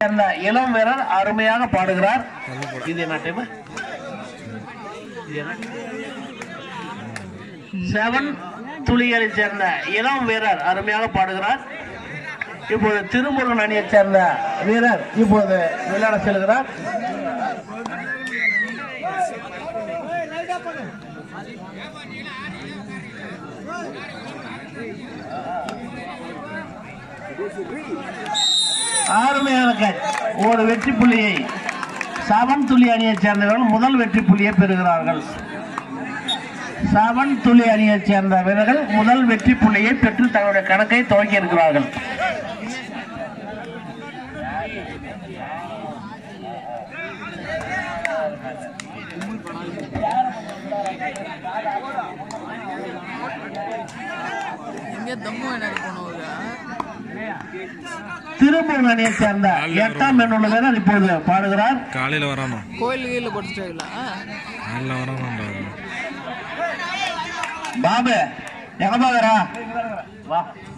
சேர்ந்த இளம் வீரர் அருமையாக பாடுகிறார் இது என்ன டைம் செவன் துளிகளை சேர்ந்த இளம் வீரர் அருமையாக பாடுகிறார் இப்போது திருமுருகன் அணியைச் சேர்ந்த வீரர் இப்போது விளையாட செல்கிறார் அருமையான கேட்ச் ஒரு வெற்றி புள்ளியை செவன் துளி அணியைச் சேர்ந்தவர்கள் முதல் வெற்றி புள்ளியை பெறுகிறார்கள் செவன் துளி அணியைச் சேர்ந்த வீரர்கள் முதல் வெற்றி புள்ளியை பெற்று தங்களுடைய கணக்கை துவக்கி இருக்கிறார்கள் இங்கே தம்மு விளையாடி போனவங்க திருப்பூர் அணியைச் சேர்ந்த எட்டாம் எண்ணுள்ள வீரர் இப்போது பாடுகிறார் காலையில் வரானோ கோயில் கீழே படிச்சுட்டாங்களா காலையில் வரானோண்டா பாபு எங்க பாக்குறா வா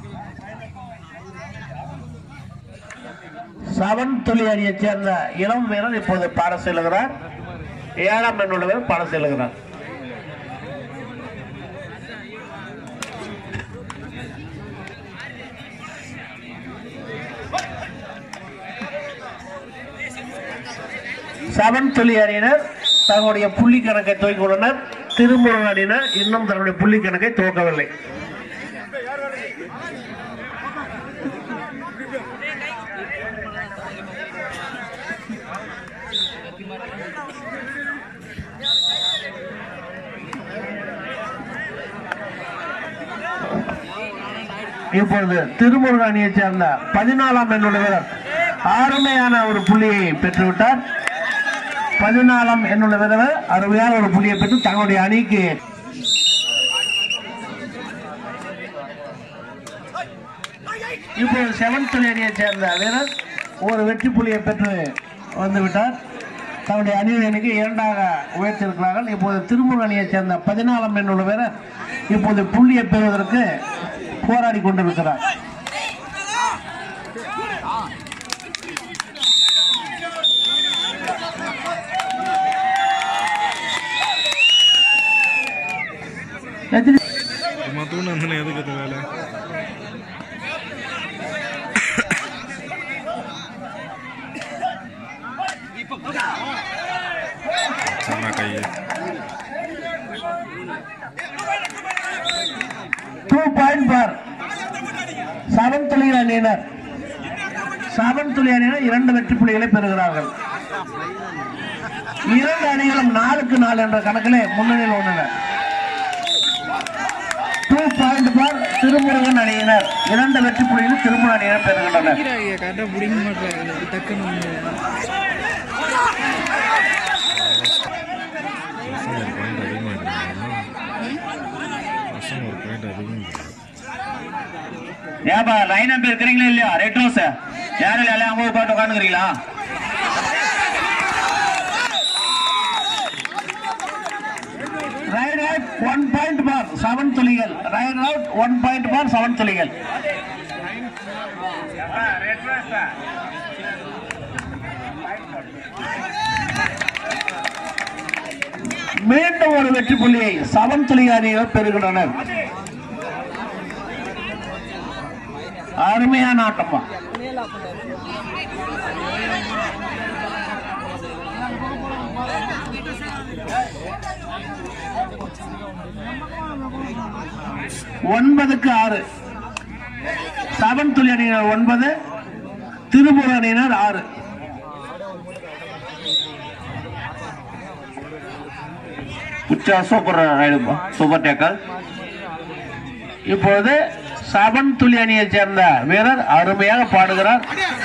செவன் துளி அணியைச் சேர்ந்த இளம் வீரர் இப்போது பாட செல்லுகிறார் ஏழாம் எண்ணுள்ள வீரர் பாட செல்லுகிறார் செவன் துளி அணியினர் தங்களுடைய புள்ளி கணக்கை துவக்கியுள்ளனர் திருமுருகன் அணியினர் இன்னும் தங்களுடைய புள்ளி கணக்கை துவக்கவில்லை இப்பொழுது திருமுருகன் அணியைச் சேர்ந்த பதினாலாம் எண்ணுள்ள வீரர் அருமையான ஒரு புள்ளியை பெற்றுவிட்டார் பதினாலாம் எண்ணுள்ள வீரர் அருமையான ஒரு புள்ளியை பெற்று தங்களுடைய அணிக்கு இப்போது செவன்த் அணியைச் சேர்ந்த வீரர் ஒரு வெற்றி புள்ளியை பெற்று வந்துவிட்டார் தன்னுடைய அணியினருக்கு இரண்டாக உயர்த்தியிருக்கிறார்கள் இப்போது திருமுருகன் அணியைச் சேர்ந்த பதினாலாம் எண்ணுள்ள வீரர் இப்போது புள்ளியை பெறுவதற்கு போராடி கொண்டிருக்கிறார் எத்தனை மத்தவன அந்த எதுக்கு இந்த வேலை அண்ணா கையை டூ பாயிண்ட் பார் செவன் துளி அணியினர் செவன் துளி அணியினர் இரண்டு வெற்றி புள்ளிகளை பெறுகிறார்கள் இரண்டு அணிகளும் நாலுக்கு நாலு என்ற கணக்கிலே முன்னணியில் உள்ளனர் டூ பாயிண்ட் பார் திருமுருகன் அணியினர் இரண்டு வெற்றி புள்ளிகளை திருமுருகன் அணியினர் பெறுகின்றனர் கரெக்டாக பிடிக்க மாட்டாங்க டக்குன்னு வந்து பசங்க ஒரு பாயிண்ட் அதிகமாக இருக்கிறாங்க பசங்க ஒரு பாயிண்ட் அதிகமாக இருக்கிறாங்க ஏப்பா லைன் அப் இருக்கிறீங்களா இல்லையா ரெட் ரோஸ் யாரும் எல்லாம் அங்க உட்காந்து உட்காந்துக்கிறீங்களா raid out one point for seven துளிகள் raid out one point for seven துளிகள் மீண்டும் ஒரு வெற்றி புள்ளியை செவன் துளி அணியினர் பெறுகின்றனர் அருமையான ஆட்டமா ஒன்பதுக்கு ஆறு செவன் துளி அணியினர் ஒன்பது திருப்பூர் அணியினர் ஆறு உச்சா சூப்பர் ரைடுப்பா சூப்பர் டேக்கல் இப்பொழுது செவன் துளி அணியைச் சேர்ந்த வீரர் அருமையாக பாடுகிறார்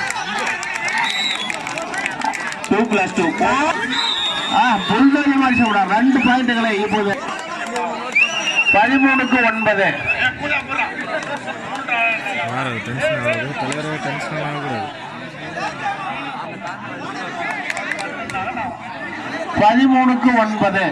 டூ பிளஸ் டூ ஆ புல்டோஜர் மாதிரி சொல்றார் ரெண்டு பாயிண்ட்டுகளை இப்போது பதிமூணுக்கு ஒன்பது யார் டென்ஷன் ஆகுது தலைவரே டென்ஷன் ஆகக்கூடாது பதிமூணுக்கு ஒன்பது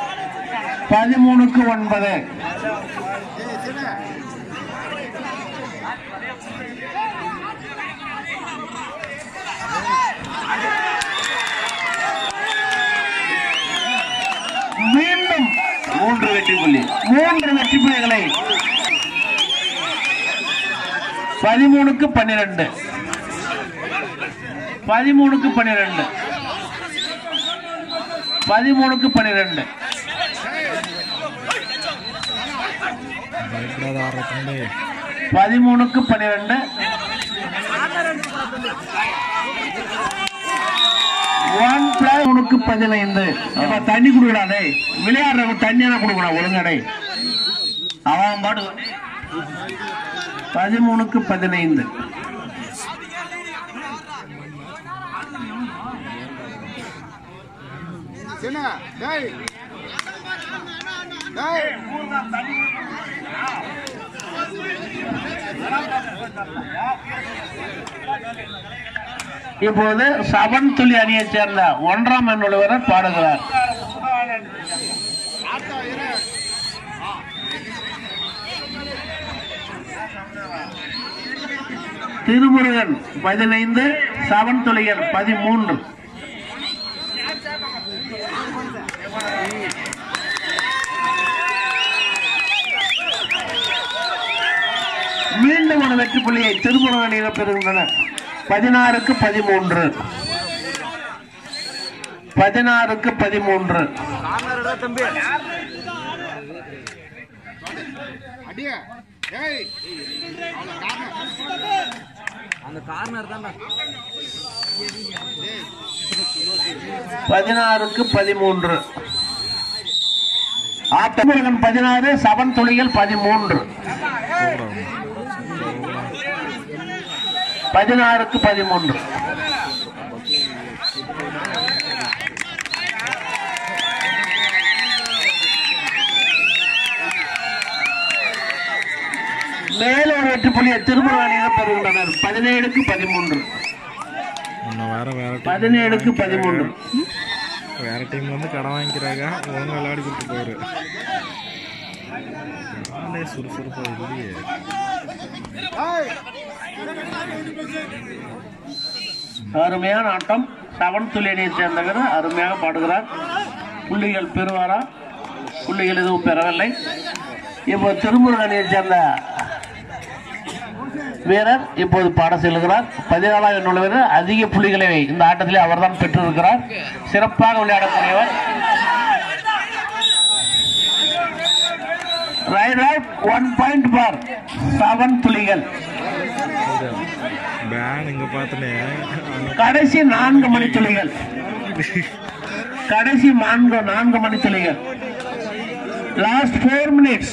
பதிமூணுக்கு ஒன்பது மீண்டும் மூன்று வெற்றி புள்ளி மூன்று வெற்றி புள்ளிகளை பதிமூணுக்கு பன்னிரண்டு பதிமூணுக்கு பன்னிரண்டு பதிமூணுக்கு பன்னிரண்டு பயப்படாத ஆடுற தம்பி பதிமூணுக்கு பன்னிரண்டு ஒன் பிளஸ் மூணுக்கு பதினைந்து ஏப்பா, தண்ணி குடுக்கடாதே விளையாடுறவங்க தண்ணியான கொடுக்கணும் ஒழுங்கடை அவன் பாடு பதிமூணுக்கு பதினைந்து இப்போது சபன் துளி அணியைச் சேர்ந்த ஒன்றாம் எண் உள்ளவர் பாடுகிறார் திருமுருகன் பதினைந்து சவன் துளியர் பதிமூன்று மீண்டும் ஒரு வெற்றி புள்ளியை திருமுருகன் அணியினர் பெறுகின்றனர் பதினாறுக்கு பதிமூன்று பதினாறுக்கு பதிமூன்று பதினாறுக்கு பதிமூன்று ஆட்டமுருகன் பதினாறு சவன் துளிகள் பதிமூன்று பதினாறுக்கு பதிமூன்று மேலும் ஒரு வெற்றி புள்ளியை திருமுருகனிடம் பெறுகின்றனர் பதினேழுக்கு பதிமூன்று உன்னை வேற வேற டீம் பதினேழுக்கு பதிமூன்று வேற டீம் வந்து கடன் வாங்கிக்கிறாங்க ஒழுங்கா விளையாடி கொடுத்து போயிரு ஆளே சுறுசுறுப்பா இல்லையே அருமையான ஆட்டம் செவன் துளியணியை சேர்ந்தவர் அருமையாக பாடுகிறார் புள்ளிகள் பெறுவாரா புள்ளிகள் எதுவும் பெறவில்லை இப்போ திருமுருகன் அணியை சேர்ந்த வீரர் இப்போது பாட செல்கிறார் பதினாலாம் எண்ணுள்ள வீரர் அதிக புள்ளிகளை இந்த ஆட்டத்திலே அவர்தான் பெற்றிருக்கிறார் சிறப்பாக விளையாடக்கூடியவர் raid raid one point for seven துளிகள் பேன் இங்க பார்த்தனே கடைசி நான்கு மணித்துளிகள் கடைசி நான்கு நான்கு மணித்துளிகள் லாஸ்ட் ஃபோர் மினிட்ஸ்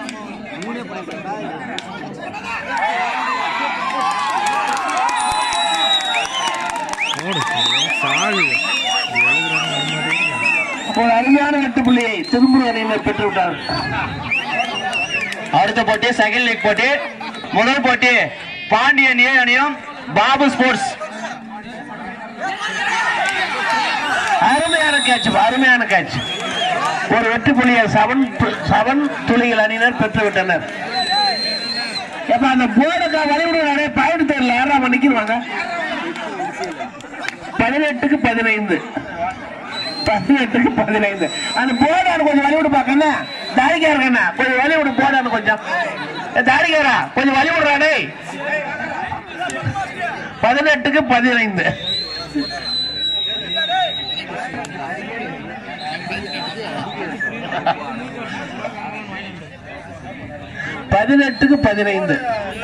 போடு சாகு எழுதுறாங்க வரமாட்டேங்கிறாங்க ஒரு அருமையான வெட்டு புள்ளியை திரும்பும் அணியினர் பெற்றுவிட்டார் அடுத்த போட்டி செகண்ட் லீக் போட்டி முதல் போட்டி பாண்டியன் ஏ அணியும் பாபு ஸ்போர்ட்ஸ் அருமையான கேட்ச் அருமையான கேட்ச் ஒரு வெற்றி புள்ளியை செவன் செவன் துளிகள் அணியினர் பெற்றுவிட்டனர் எப்ப அந்த போர்டுக்கா வழிவிடுவாரே பாயிண்ட் தெரியல யாரா நிக்கிறவாங்க பதினெட்டுக்கு பதினைந்து பதினெட்டுக்கு பதினைந்து அந்த போர்டான கொஞ்சம் வழி விடு பாக்கண்ணா தாடிக்கா இருக்கண்ணா கொஞ்சம் வழி விடு போர்டான கொஞ்சம் ஏ, தாடிக்காரா கொஞ்சம் வழி விடுறானே பதினெட்டுக்கு பதினைந்து பதினெட்டுக்கு பதினைந்து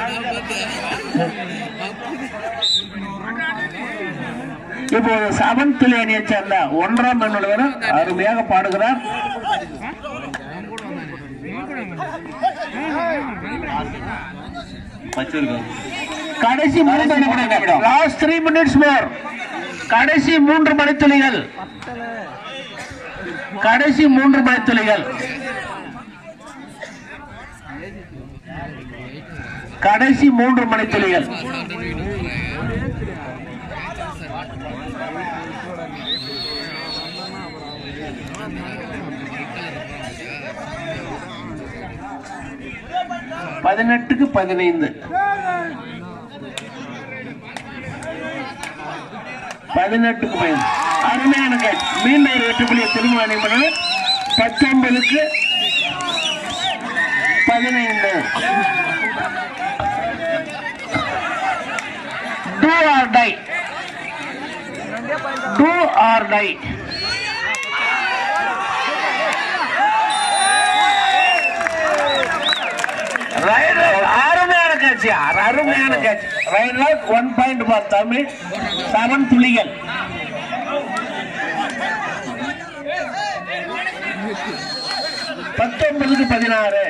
இப்போது சவன் துளேனியை சேர்ந்த ஒன்றாம் எண்ணுள்ளவர் அருமையாக பாடுகிறார் கடைசி மூன்று நிமிடங்கள் லாஸ்ட் த்ரீ மினிட்ஸ் மோர் கடைசி மூன்று மணித்துளிகள் கடைசி மூன்று மணித்துளிகள் கடைசி மூன்று மணித்துளிகள் பதினெட்டுக்கு பதினைந்து பதினெட்டுக்கு பதினெட்டு அருமையான கேட்ச் மீண்டும் ஒரு வெற்றி புள்ளியை திரும்ப அணிமணி பத்தொன்பதுக்கு பதினைந்து do or die do or die அருமையான காட்சி அருமையான காட்சி raid one point for Tamil seven துளிகள் பத்தொன்பதுக்கு பதினாறு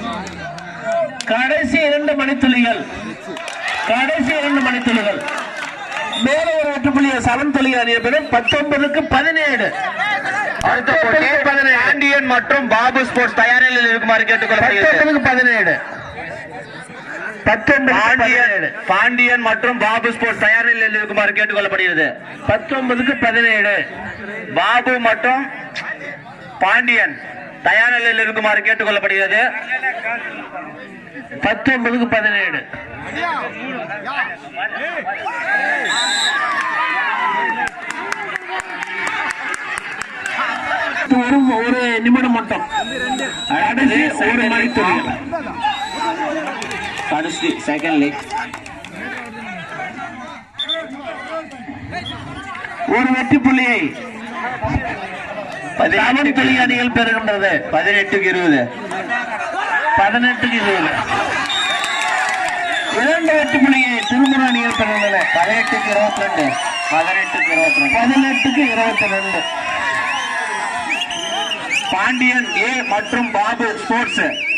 கடைசி இரண்டு மணித்துளிகள் கடைசி இரண்டு மணித்துளிகள் மேல ஒரு வெற்றி புள்ளியை செவன் துளிகள் அணியப்படும் பத்தொன்பதுக்கு பதினேழு அடுத்த போட்டி பாண்டியன் மற்றும் பாபு ஸ்போர்ட்ஸ் தயாரில் இருக்குமாறு கேட்டுக்கொள்ளப்படுகிறது பத்தொன்பதுக்கு பதினேழு பத்தொன்பது பாண்டியன் பாண்டியன் மற்றும் பாபு ஸ்போர்ட்ஸ் தயாரில் இருக்குமாறு கேட்டுக்கொள்ளப்படுகிறது பத்தொன்பதுக்கு பதினேழு பாபு மற்றும் பாண்டியன் தயார் நிலையில் இருக்குமாறு கேட்டுக்கொள்ளப்படுகிறது பத்தொன்பதுக்கு பதினேழு ஒரு ஒரு நிமிடம் மட்டும் கடைசி ஒரு மணித்துறை கடைசி செகண்ட் லீக் ஒரு வெற்றி புள்ளியை பதினெட்டு துளி அணிகள் பெறுகின்றது பதினெட்டுக்கு இருபது பதினெட்டுக்கு இருபது இரண்டு வெற்றி புள்ளியை திருமுறை அணிகள் பெறுகின்றன பதினெட்டுக்கு இருபத்தி ரெண்டு பதினெட்டுக்கு இருபத்தி ரெண்டு பதினெட்டுக்கு இருபத்தி ரெண்டு பாண்டியன் ஏ மற்றும் பாபு ஸ்போர்ட்ஸ்